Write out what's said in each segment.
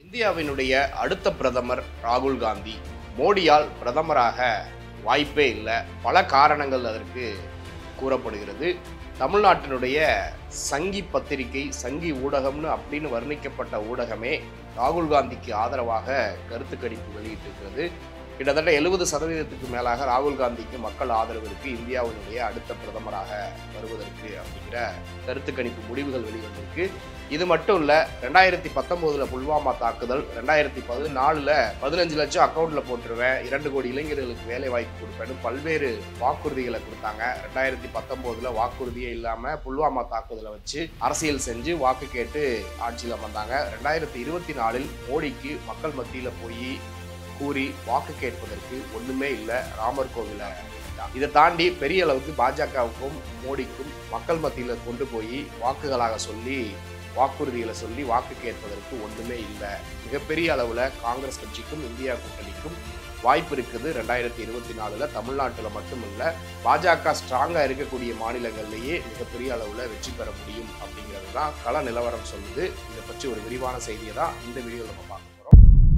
இந்தியாவினுடைய அடுத்த பிரதமர் ராகுல் காந்தி மோடியால் பிரதமராக வாய்ப்பே இல்லை பல காரணங்கள் அதற்கு கூறப்படுகிறது தமிழ்நாட்டினுடைய சங்கி பத்திரிகை சங்கி ஊடகம்னு அப்படின்னு வர்ணிக்கப்பட்ட ஊடகமே ராகுல் காந்திக்கு ஆதரவாக கருத்து கணிப்பு வெளியிட்டிருக்கிறது கிட்டத்தட்ட எழுபது சதவீதத்துக்கு மேலாக ராகுல் காந்திக்கு மக்கள் ஆதரவு இருக்கு இந்தியாவினுடைய அடுத்த பிரதமராக வருவதற்கு அப்படிங்கிற கருத்து கணிப்பு முடிவுகள் வெளிவந்திருக்கு இது மட்டும் இல்ல ரெண்டாயிரத்தி பத்தொன்பதுல புல்வாமா தாக்குதல் ரெண்டாயிரத்தி பதினாலுல பதினஞ்சு லட்சம் அக்கௌண்ட்ல போட்டுருவேன் இரண்டு கோடி இளைஞர்களுக்கு வேலை வாய்ப்பு கொடுப்பேன்னு பல்வேறு வாக்குறுதிகளை கொடுத்தாங்க ரெண்டாயிரத்தி பத்தொன்பதுல வாக்குறுதியே இல்லாம புல்வாமா தாக்குதலை வச்சு அரசியல் செஞ்சு வாக்கு கேட்டு ஆட்சியில் அமர்ந்தாங்க ரெண்டாயிரத்தி இருபத்தி நாலில் மோடிக்கு மக்கள் மத்தியில போய் கூறி வாக்கு கேட்பதற்கு ஒண்ணுமே இல்லை ராமர் கோவில கட்டிட்டான். இதை தாண்டி பெரிய அளவுக்கு பாஜகவுக்கும் மோடிக்கும் மக்கள் மத்தியில கொண்டு போய் வாக்குகளாக சொல்லி வாக்குறுதிகளை சொல்லி வாக்கு கேட்பதற்கு ஒன்றுமே இல்லை மிகப்பெரிய அளவில் காங்கிரஸ் கட்சிக்கும் இந்தியா கூட்டணிக்கும் வாய்ப்பு இருக்குது ரெண்டாயிரத்தி இருபத்தி நாலுல தமிழ்நாட்டில் மட்டுமில்ல பாஜக ஸ்ட்ராங்காக இருக்கக்கூடிய மாநிலங்கள்லேயே மிகப்பெரிய அளவில் வெற்றி பெற முடியும் அப்படிங்கிறது தான் கள நிலவரம் சொல்லுது இதை பற்றி ஒரு விரிவான செய்தியை தான் இந்த வீடியோவில் நம்ம பார்க்க போகிறோம்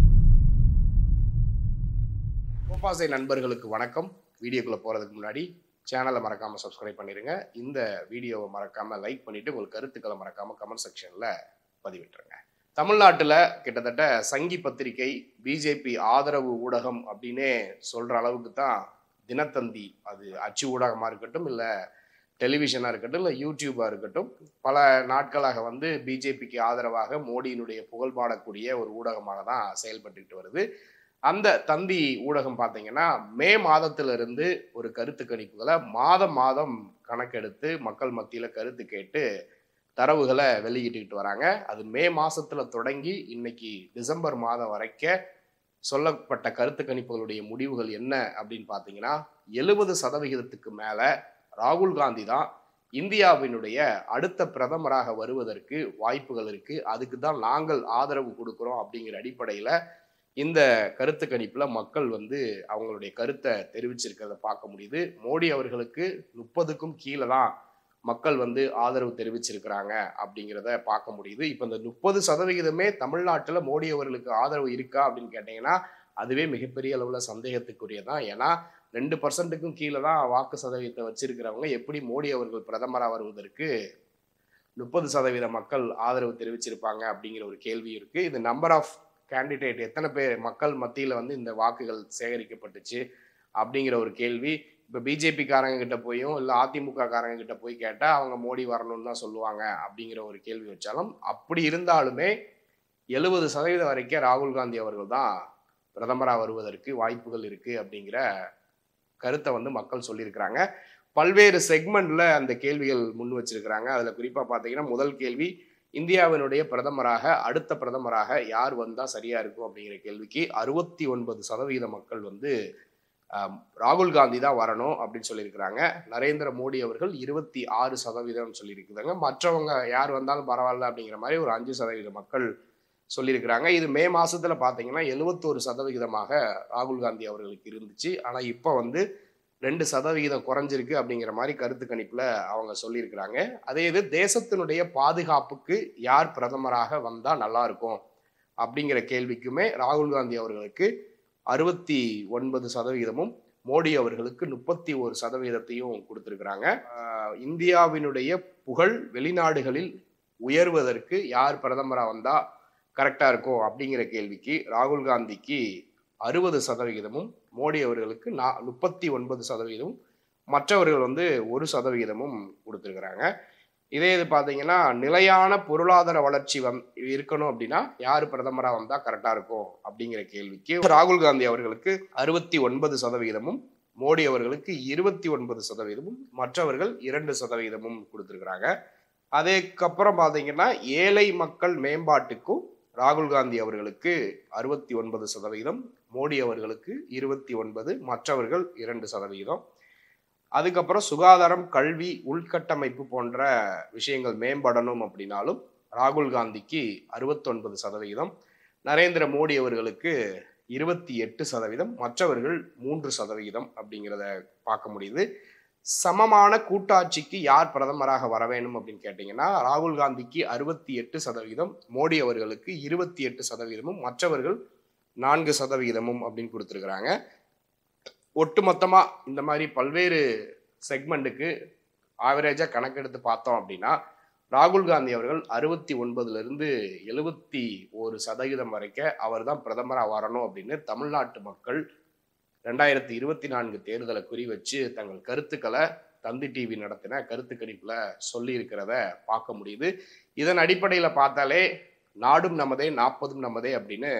கோபாசை நண்பர்களுக்கு வணக்கம் வீடியோக்குள்ளே போகிறதுக்கு முன்னாடி சேனலை மறக்காமல் சப்ஸ்கிரைப் பண்ணிடுங்க இந்த வீடியோவை மறக்காமல் லைக் பண்ணிவிட்டு உங்கள் கருத்துக்களை மறக்காமல் கமெண்ட் செக்ஷனில் பதிவிட்டுருங்க தமிழ்நாட்டில் கிட்டத்தட்ட சங்கி பத்திரிகை பிஜேபி ஆதரவு ஊடகம் அப்படின்னே சொல்கிற அளவுக்கு தான் தினத்தந்தி அது அச்சு ஊடகமாக இருக்கட்டும் இல்லை டெலிவிஷனாக இருக்கட்டும் இல்லை யூடியூபாக இருக்கட்டும் பல நாட்களாக வந்து பிஜேபிக்கு ஆதரவாக மோடியினுடைய புகழ் பாடக்கூடிய ஒரு ஊடகமாக தான் செயல்பட்டுக்கிட்டு வருது அந்த தந்தி ஊடகம் பார்த்தீங்கன்னா மே மாதத்திலிருந்து ஒரு கருத்து கணிப்புகளை மாதம் மாதம் கணக்கெடுத்து மக்கள் மத்தியில் கருத்து கேட்டு தரவுகளை வெளியிட்டுக்கிட்டு வராங்க அது மே மாசத்துல தொடங்கி இன்னைக்கு டிசம்பர் மாதம் வரைக்க சொல்லப்பட்ட கருத்து கணிப்புகளுடைய முடிவுகள் என்ன அப்படின்னு பார்த்தீங்கன்னா எழுபது சதவிகிதத்துக்கு மேலே ராகுல் காந்தி தான் இந்தியாவினுடைய அடுத்த பிரதமராக வருவதற்கு வாய்ப்புகள் இருக்கு அதுக்கு தான் நாங்கள் ஆதரவு கொடுக்குறோம் அப்படிங்கிற அடிப்படையில் இந்த கருத்து கணிப்பில் மக்கள் வந்து அவங்களுடைய கருத்தை தெரிவிச்சிருக்கிறத பார்க்க முடியுது மோடி அவர்களுக்கு முப்பதுக்கும் கீழே தான் மக்கள் வந்து ஆதரவு தெரிவிச்சிருக்கிறாங்க அப்படிங்கிறத பார்க்க முடியுது இப்போ இந்த முப்பது சதவிகிதமே தமிழ்நாட்டில் மோடி அவர்களுக்கு ஆதரவு இருக்கா அப்படின்னு கேட்டிங்கன்னா அதுவே மிகப்பெரிய அளவில் சந்தேகத்துக்குரியதான் ஏன்னா ரெண்டு பர்சன்ட்டுக்கும் கீழே தான் வாக்கு சதவீதத்தை வச்சிருக்கிறவங்க எப்படி மோடி அவர்கள் பிரதமராக வருவதற்கு முப்பது சதவீத மக்கள் ஆதரவு தெரிவிச்சிருப்பாங்க அப்படிங்கிற ஒரு கேள்வி இருக்கு இது நம்பர் ஆஃப் கேண்டிடேட் எத்தனை பேர் மக்கள் மத்தியில் வந்து இந்த வாக்குகள் சேகரிக்கப்பட்டுச்சு அப்படிங்கிற ஒரு கேள்வி இப்போ பிஜேபி காரங்க கிட்ட போயும் இல்லை அதிமுக காரங்க கிட்ட போய் கேட்டால் அவங்க மோடி வரணும்னு தான் சொல்லுவாங்க அப்படிங்கிற ஒரு கேள்வி வச்சாலும் அப்படி இருந்தாலுமே எழுபது சதவீதம் வரைக்கும் ராகுல் காந்தி அவர்கள் தான் பிரதமராக வருவதற்கு வாய்ப்புகள் இருக்குது அப்படிங்கிற கருத்தை வந்து மக்கள் சொல்லியிருக்கிறாங்க பல்வேறு செக்மெண்ட்ல அந்த கேள்விகள் முன் வச்சிருக்கிறாங்க அதில் குறிப்பாக பார்த்தீங்கன்னா முதல் கேள்வி இந்தியாவினுடைய பிரதமராக அடுத்த பிரதமராக யார் வந்தால் சரியா இருக்கும் அப்படிங்கிற கேள்விக்கு அறுபத்தி ஒன்பது சதவீத மக்கள் வந்து ஆம், ராகுல் காந்தி தான் வரணும் அப்படின்னு சொல்லியிருக்கிறாங்க நரேந்திர மோடி அவர்கள் இருபத்தி ஆறு சதவீதம் சொல்லியிருக்கிறாங்க மற்றவங்க யார் வந்தாலும் பரவாயில்ல அப்படிங்கிற மாதிரி ஒரு அஞ்சு சதவீத மக்கள் சொல்லியிருக்கிறாங்க இது மே மாசத்துல பார்த்தீங்கன்னா எழுபத்தோரு சதவிகிதமாக ராகுல் காந்தி அவர்களுக்கு இருந்துச்சு ஆனால் இப்போ வந்து ரெண்டு சதவிகிதம் குறைஞ்சிருக்கு அப்படிங்கிற மாதிரி கருத்து கணிப்பில் அவங்க சொல்லியிருக்கிறாங்க அதே இது தேசத்தினுடைய பாதுகாப்புக்கு யார் பிரதமராக வந்தால் நல்லா இருக்கும் அப்படிங்கிற கேள்விக்குமே ராகுல் காந்தி அவர்களுக்கு அறுபத்தி ஒன்பது சதவிகிதமும் மோடி அவர்களுக்கு முப்பத்தி ஒரு சதவீதத்தையும் கொடுத்துருக்குறாங்க ஆஹ் இந்தியாவினுடைய புகழ் வெளிநாடுகளில் உயர்வதற்கு யார் பிரதமராக வந்தால் கரெக்டாக இருக்கும் அப்படிங்கிற கேள்விக்கு ராகுல் காந்திக்கு அறுபது சதவிகிதமும் மோடி அவர்களுக்கு நா முப்பத்தி ஒன்பது சதவீதமும் மற்றவர்கள் வந்து ஒரு சதவிகிதமும் கொடுத்துருக்குறாங்க இதே இது பார்த்தீங்கன்னா நிலையான பொருளாதார வளர்ச்சி வந் இருக்கணும் அப்படின்னா யார் பிரதமராக வந்தால் கரெக்டாக இருக்கும் அப்படிங்கிற கேள்விக்கு ராகுல் காந்தி அவர்களுக்கு அறுபத்தி ஒன்பது சதவிகிதமும் மோடி அவர்களுக்கு இருபத்தி ஒன்பது சதவீதமும் மற்றவர்கள் இரண்டு சதவீதமும் கொடுத்துருக்குறாங்க அதுக்கப்புறம் பார்த்தீங்கன்னா ஏழை மக்கள் மேம்பாட்டுக்கும் ராகுல் காந்தி அவர்களுக்கு அறுபத்தி ஒன்பது சதவீதம் மோடி அவர்களுக்கு இருபத்தி ஒன்பது மற்றவர்கள் இரண்டு சதவீதம் அதுக்கப்புறம் சுகாதாரம் கல்வி உள்கட்டமைப்பு போன்ற விஷயங்கள் மேம்படணும் அப்படின்னாலும் ராகுல் காந்திக்கு அறுபத்தொன்பது சதவிகிதம் நரேந்திர மோடி அவர்களுக்கு இருபத்தி எட்டு சதவீதம் மற்றவர்கள் மூன்று சதவிகிதம் அப்படிங்கிறத பார்க்க முடியுது சமமான கூட்டாட்சிக்கு யார் பிரதமராக வர வேண்டும் அப்படின்னு கேட்டிங்கன்னா ராகுல் காந்திக்கு அறுபத்தி எட்டு சதவீதம் மோடி அவர்களுக்கு இருபத்தி எட்டு சதவீதமும் மற்றவர்கள் நான்கு சதவீதமும் அப்படின்னு கொடுத்துருக்குறாங்க ஒட்டுமொத்தமாக இந்த மாதிரி பல்வேறு செக்மெண்ட்டுக்கு ஆவரேஜாக கணக்கெடுத்து பார்த்தோம் அப்படின்னா ராகுல் காந்தி அவர்கள் அறுபத்தி ஒன்பதுலேருந்து எழுபத்தி ஒரு சதவீதம் வரைக்கும் அவர் தான் பிரதமராக வரணும் அப்படின்னு தமிழ்நாட்டு மக்கள் ரெண்டாயிரத்தி இருபத்தி நான்கு தேர்தலை குறி வச்சு தங்கள் கருத்துக்களை தந்தி டிவி நடத்தின கருத்து கணிப்பில் சொல்லி இருக்கிறத பார்க்க முடியுது இதன் அடிப்படையில் பார்த்தாலே நாடும் நமதே நாற்பதும் நமதே அப்படின்னு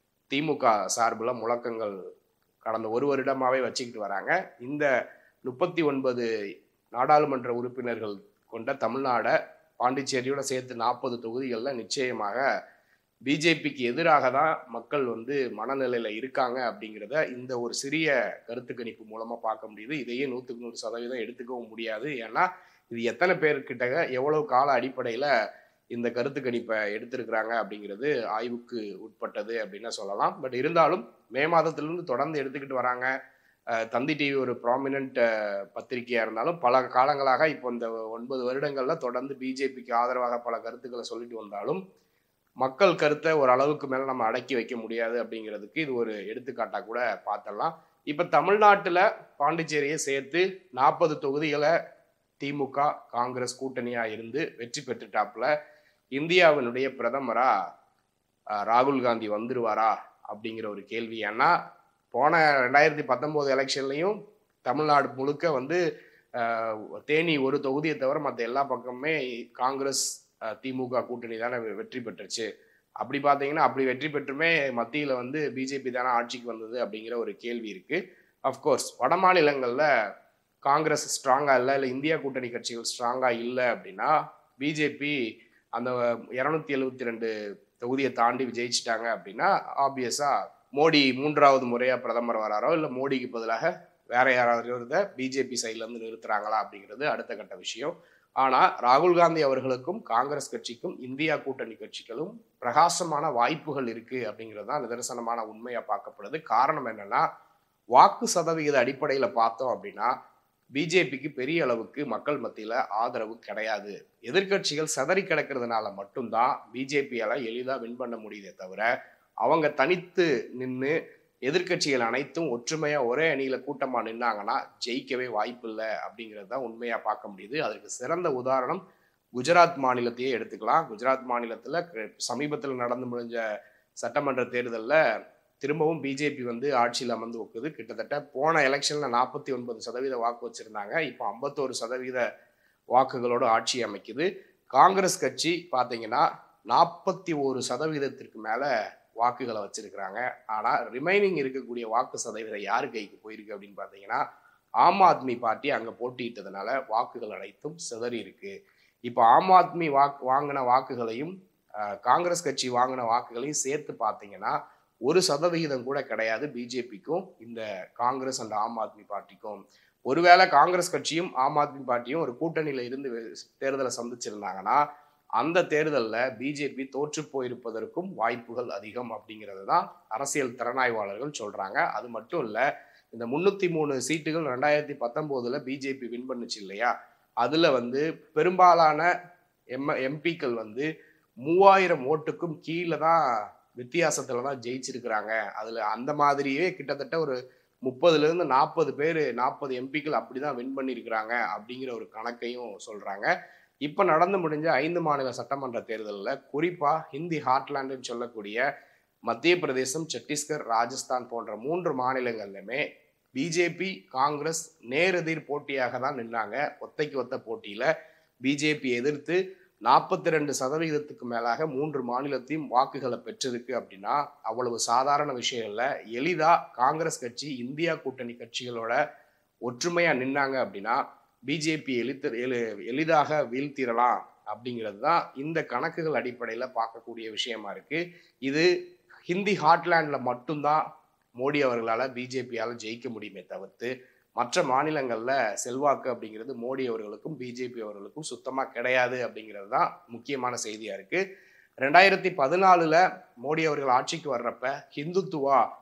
திமுக சார்பில் முழக்கங்கள் கடந்த ஒரு வருடமாகவே வச்சுக்கிட்டு வராங்க இந்த முப்பத்தி ஒன்பது நாடாளுமன்ற உறுப்பினர்கள் கொண்ட தமிழ்நாடை பாண்டிச்சேரியோட சேர்த்து நாற்பது தொகுதிகளில் நிச்சயமாக பிஜேபிக்கு எதிராக தான் மக்கள் வந்து மனநிலையில் இருக்காங்க அப்படிங்கிறத இந்த ஒரு சிறிய கருத்து கணிப்பு மூலமாக பார்க்க முடியுது இதையே நூற்றுக்கு நூறு சதவீதம் எடுத்துக்கவும் முடியாது ஏன்னா இது எத்தனை பேர்கிட்ட எவ்வளவு கால அடிப்படையில் இந்த கருத்து கணிப்பை எடுத்திருக்கிறாங்க அப்படிங்கிறது ஆய்வுக்கு உட்பட்டது அப்படின்னு சொல்லலாம் பட் இருந்தாலும் மே மாதத்திலிருந்து தொடர்ந்து எடுத்துக்கிட்டு வராங்க அஹ் தந்தி டிவி ஒரு ப்ராமினன்ட் பத்திரிகையாக இருந்தாலும் பல காலங்களாக இப்போ இந்த ஒன்பது வருடங்களில் தொடர்ந்து பிஜேபிக்கு ஆதரவாக பல கருத்துக்களை சொல்லிட்டு வந்தாலும் மக்கள் கருத்தை ஒரு அளவுக்கு மேலே நம்ம அடக்கி வைக்க முடியாது அப்படிங்கிறதுக்கு இது ஒரு எடுத்துக்காட்டாக கூட பார்த்தலாம் இப்போ தமிழ்நாட்டில் பாண்டிச்சேரியை சேர்த்து நாற்பது தொகுதிகளை திமுக காங்கிரஸ் கூட்டணியாக இருந்து வெற்றி பெற்றுட்டாப்புல இந்தியாவினுடைய பிரதமரா அஹ், ராகுல் காந்தி வந்துருவாரா அப்படிங்கிற ஒரு கேள்வி ஏன்னா போன ரெண்டாயிரத்தி பத்தொம்போது எலெக்ஷன்லையும் தமிழ்நாடு முழுக்க வந்து அஹ், தேனி ஒரு தொகுதியை தவிர மற்ற எல்லா பக்கமுமே காங்கிரஸ் அஹ், திமுக கூட்டணி தானே வெ- வெற்றி பெற்றுச்சு அப்படி பார்த்தீங்கன்னா அப்படி வெற்றி பெற்றுமே மத்தியில் வந்து பிஜேபி தானே ஆட்சிக்கு வந்தது அப்படிங்கிற ஒரு கேள்வி இருக்கு அஃப்கோர்ஸ் வட மாநிலங்களில் காங்கிரஸ் ஸ்ட்ராங்காக இல்லை இல்லை இந்தியா கூட்டணி கட்சிகள் ஸ்ட்ராங்காக இல்லை அப்படின்னா பிஜேபி அந்த இரநூத்தி எழுபத்தி ரெண்டு தொகுதியை தாண்டி ஜெயிச்சிட்டாங்க அப்படின்னா ஆப்வியஸாக மோடி மூன்றாவது முறையாக பிரதமர் வராரோ இல்லை மோடிக்கு பதிலாக வேற யாராவது ஒருத்த பிஜேபி சைட்லேருந்து நிறுத்துறாங்களா அப்படிங்கிறது அடுத்த கட்ட விஷயம் ஆனால் ராகுல் காந்தி அவர்களுக்கும் காங்கிரஸ் கட்சிக்கும் இந்தியா கூட்டணி கட்சிகளும் பிரகாசமான வாய்ப்புகள் இருக்கு அப்படிங்கிறது தான் நிதர்சனமான உண்மையாக பார்க்கப்படுது காரணம் என்னன்னா வாக்கு சதவிகித அடிப்படையில் பார்த்தோம் அப்படின்னா பிஜேபிக்கு பெரிய அளவுக்கு மக்கள் மத்தியில் ஆதரவு கிடையாது எதிர்க்கட்சிகள் சதறி கிடக்கிறதுனால மட்டும்தான் பிஜேபியால் எளிதாக வின் பண்ண முடியுதே தவிர அவங்க தனித்து நின்று எதிர்க்கட்சிகள் அனைத்தும் ஒற்றுமையாக ஒரே அணியில் கூட்டமாக நின்னாங்கன்னா ஜெயிக்கவே வாய்ப்பு இல்லை அப்படிங்கிறது தான் உண்மையாக பார்க்க முடியுது அதற்கு சிறந்த உதாரணம் குஜராத் மாநிலத்தையே எடுத்துக்கலாம் குஜராத் மாநிலத்தில் சமீபத்தில் நடந்து முடிஞ்ச சட்டமன்ற தேர்தலில் திரும்பவும் பிஜேபி வந்து ஆட்சியில் அமர்ந்து ஒக்குது கிட்டத்தட்ட போன எலெக்ஷனில் நாற்பத்தி ஒன்பது சதவீத வாக்கு வச்சுருந்தாங்க இப்போ ஐம்பத்தோரு சதவீத வாக்குகளோடு ஆட்சி அமைக்குது காங்கிரஸ் கட்சி பார்த்தீங்கன்னா நாற்பத்தி ஒரு சதவீதத்திற்கு மேலே வாக்குகளை வச்சிருக்கிறாங்க ஆனால் ரிமைனிங் இருக்கக்கூடிய வாக்கு சதவீதம் யார் கைக்கு போயிருக்கு அப்படின்னு பார்த்தீங்கன்னா ஆம் ஆத்மி பார்ட்டி அங்கே போட்டியிட்டதுனால வாக்குகள் அனைத்தும் சிதறி இருக்கு இப்போ ஆம் ஆத்மி வாக்கு வாங்கின வாக்குகளையும் அஹ், காங்கிரஸ் கட்சி வாங்கின வாக்குகளையும் சேர்த்து பார்த்தீங்கன்னா ஒரு சதவிகிதம் கூட கிடையாது பிஜேபிக்கும் இந்த காங்கிரஸ் அண்ட் ஆம் ஆத்மி பார்ட்டிக்கும் ஒருவேளை காங்கிரஸ் கட்சியும் ஆம் ஆத்மி பார்ட்டியும் ஒரு கூட்டணியில இருந்து வெ- தேர்தலை சந்திச்சிருந்தாங்கன்னா அந்த தேர்தலில் பிஜேபி தோற்று போயிருப்பதற்கும் வாய்ப்புகள் அதிகம் அப்படிங்கிறது தான் அரசியல் திறனாய்வாளர்கள் சொல்றாங்க அது மட்டும் இல்லை இந்த முன்னூத்தி மூணு சீட்டுகள் ரெண்டாயிரத்தி பத்தொம்போதுல பிஜேபி வின் பண்ணுச்சு இல்லையா அதுல வந்து பெரும்பாலான எம் எம்பிக்கள் வந்து மூவாயிரம் ஓட்டுக்கும் கீழே தான் வித்தியாசத்துல தான் ஜெயிச்சிருக்கிறாங்க அதுல அந்த மாதிரியே கிட்டத்தட்ட ஒரு முப்பதுல இருந்து நாற்பது பேர் நாற்பது எம்பிக்கள் அப்படிதான் வின் பண்ணியிருக்கிறாங்க அப்படிங்கிற ஒரு கணக்கையும் சொல்றாங்க இப்ப நடந்து முடிஞ்ச ஐந்து மாநில சட்டமன்ற தேர்தலில் குறிப்பா ஹிந்தி ஹார்ட்லாண்டுன்னு சொல்லக்கூடிய மத்திய பிரதேசம் சத்தீஸ்கர் ராஜஸ்தான் போன்ற மூன்று மாநிலங்கள்லையுமே பிஜேபி காங்கிரஸ் நேரெதிர் போட்டியாக தான் நின்னாங்க ஒத்தைக்கு ஒத்த போட்டியில பிஜேபி எதிர்த்து நாற்பத்தி ரெண்டு சதவிகிதத்துக்கு மேலாக மூன்று மாநிலத்தையும் வாக்குகளை பெற்றிருக்கு அப்படின்னா அவ்வளவு சாதாரண விஷயம் இல்லை எளிதா காங்கிரஸ் கட்சி இந்தியா கூட்டணி கட்சிகளோட ஒற்றுமையா நின்னாங்க அப்படின்னா பிஜேபி எளித்து எளி எளிதாக வீழ்த்திடலாம் அப்படிங்கிறது தான் இந்த கணக்குகள் அடிப்படையில் பார்க்கக்கூடிய விஷயமா இருக்கு இது ஹிந்தி ஹார்ட்லேண்டில் மட்டும்தான் மோடி அவர்களால் பிஜேபியால் ஜெயிக்க முடியுமே தவிர்த்து மற்ற மாநிலங்களில் செல்வாக்கு அப்படிங்கிறது மோடி அவர்களுக்கும் பிஜேபி அவர்களுக்கும் சுத்தமாக கிடையாது அப்படிங்கிறது தான் முக்கியமான செய்தியாக இருக்குது ரெண்டாயிரத்தி பதினாலில் மோடி அவர்கள் ஆட்சிக்கு வர்றப்ப ஹிந்துத்துவா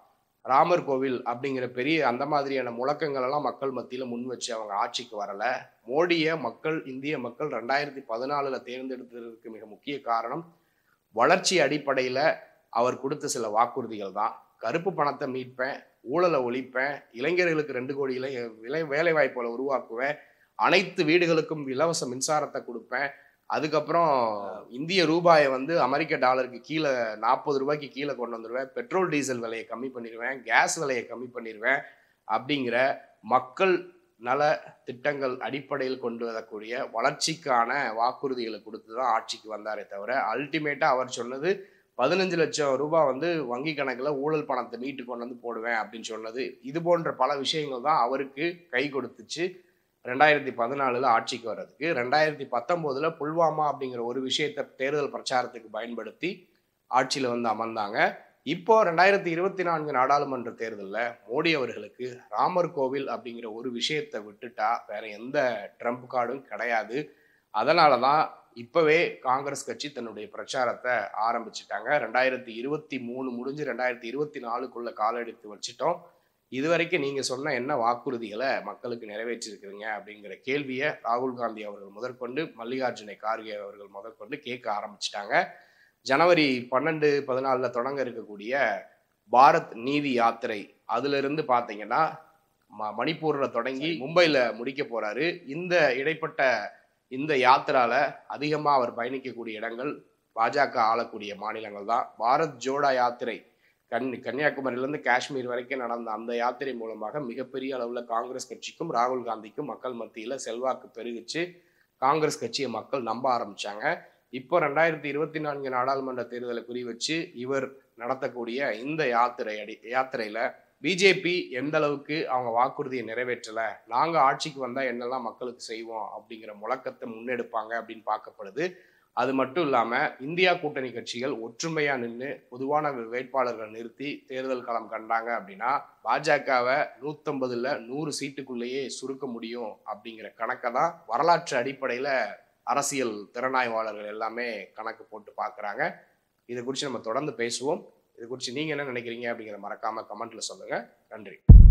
ராமர் கோவில் அப்படிங்கிற பெரிய அந்த மாதிரியான முழக்கங்கள் எல்லாம் மக்கள் மத்தியில் முன் வச்சு அவங்க ஆட்சிக்கு வரல மோடியை மக்கள் இந்திய மக்கள் ரெண்டாயிரத்தி பதினாலுல தேர்ந்தெடுத்ததற்கு மிக முக்கிய காரணம் வளர்ச்சி அடிப்படையில் அவர் கொடுத்த சில வாக்குறுதிகள் தான் கருப்பு பணத்தை மீட்பேன் ஊழலை ஒழிப்பேன் இளைஞர்களுக்கு ரெண்டு கோடி இளை விலை வேலை வாய்ப்புகளை உருவாக்குவேன் அனைத்து வீடுகளுக்கும் இலவச மின்சாரத்தை கொடுப்பேன் அதுக்கப்புறம் இந்திய ரூபாயை வந்து அமெரிக்க டாலருக்கு கீழே நாற்பது ரூபாய்க்கு கீழே கொண்டு வந்துடுவேன் பெட்ரோல் டீசல் விலையை கம்மி பண்ணிடுவேன் கேஸ் விலையை கம்மி பண்ணிடுவேன் அப்படிங்கிற மக்கள் நல திட்டங்கள் அடிப்படையில் கொண்டு வரக்கூடிய வளர்ச்சிக்கான வாக்குறுதிகளை கொடுத்து தான் ஆட்சிக்கு வந்தாரே தவிர அல்டிமேட்டாக அவர் சொன்னது பதினஞ்சு லட்சம் ரூபாய் வந்து வங்கி கணக்கில் ஊழல் பணத்தை மீட்டு கொண்டு வந்து போடுவேன் அப்படின்னு சொன்னது இது போன்ற பல விஷயங்கள் தான் அவருக்கு கை கொடுத்துச்சு ரெண்டாயிரத்தி பதினாலில் ஆட்சிக்கு வர்றதுக்கு ரெண்டாயிரத்தி பத்தொம்போதில் புல்வாமா அப்படிங்கிற ஒரு விஷயத்தை தேர்தல் பிரச்சாரத்துக்கு பயன்படுத்தி ஆட்சியில் வந்து அமர்ந்தாங்க இப்போ ரெண்டாயிரத்தி இருபத்தி நான்கு நாடாளுமன்ற தேர்தலில் மோடி அவர்களுக்கு ராமர் கோவில் அப்படிங்கிற ஒரு விஷயத்தை விட்டுட்டா வேற எந்த ட்ரம்ப் கார்டும் கிடையாது அதனால தான் இப்போவே காங்கிரஸ் கட்சி தன்னுடைய பிரச்சாரத்தை ஆரம்பிச்சிட்டாங்க ரெண்டாயிரத்தி இருபத்தி மூணு முடிஞ்சு ரெண்டாயிரத்தி இருபத்தி நாலுக்குள்ள கால எடுத்து வச்சுட்டோம் இதுவரைக்கும் நீங்க சொன்ன என்ன வாக்குறுதிகளை மக்களுக்கு நிறைவேற்றிருக்கிறீங்க அப்படிங்கிற கேள்வியை ராகுல் காந்தி அவர்கள் முதற்கொண்டு மல்லிகார்ஜுன கார்கே அவர்கள் முதற்கொண்டு கேட்க ஆரம்பிச்சிட்டாங்க ஜனவரி பன்னெண்டு பதினாலில் தொடங்க இருக்கக்கூடிய பாரத் நீதி யாத்திரை அதுல இருந்து பார்த்தீங்கன்னா ம மணிப்பூரில் தொடங்கி மும்பையில் முடிக்க போறாரு இந்த இடைப்பட்ட இந்த யாத்திரால அதிகமாக அவர் பயணிக்கக்கூடிய இடங்கள் பாஜக ஆளக்கூடிய மாநிலங்கள் தான் பாரத் ஜோடா யாத்திரை கன் கன்னியாகுமரியிலேருந்து காஷ்மீர் வரைக்கும் நடந்த அந்த யாத்திரை மூலமாக மிகப்பெரிய அளவில் காங்கிரஸ் கட்சிக்கும் ராகுல் காந்திக்கும் மக்கள் மத்தியில் செல்வாக்கு பெருகிச்சு காங்கிரஸ் கட்சியை மக்கள் நம்ப ஆரம்பிச்சாங்க இப்போ ரெண்டாயிரத்தி இருபத்தி நான்கு நாடாளுமன்ற தேர்தலை குறி வச்சு இவர் நடத்தக்கூடிய இந்த யாத்திரை அடி யாத்திரையில பிஜேபி எந்த அளவுக்கு அவங்க வாக்குறுதியை நிறைவேற்றல நாங்க ஆட்சிக்கு வந்தா என்னெல்லாம் மக்களுக்கு செய்வோம் அப்படிங்கிற முழக்கத்தை முன்னெடுப்பாங்க அப்படின்னு பார்க்கப்படுது அது மட்டும் இல்லாம இந்தியா கூட்டணி கட்சிகள் ஒற்றுமையா நின்று பொதுவான வேட்பாளர்கள் நிறுத்தி தேர்தல் களம் கண்டாங்க அப்படின்னா பாஜகவை நூத்தம்பதுல நூறு சீட்டுக்குள்ளேயே சுருக்க முடியும் அப்படிங்கிற கணக்கை தான் வரலாற்று அடிப்படையில அரசியல் திறனாய்வாளர்கள் எல்லாமே கணக்கு போட்டு பார்க்குறாங்க இதை குறித்து நம்ம தொடர்ந்து பேசுவோம் இது குறித்து நீங்கள் என்ன நினைக்கிறீங்க அப்படிங்கிற மறக்காம கமெண்ட்ல சொல்லுங்க நன்றி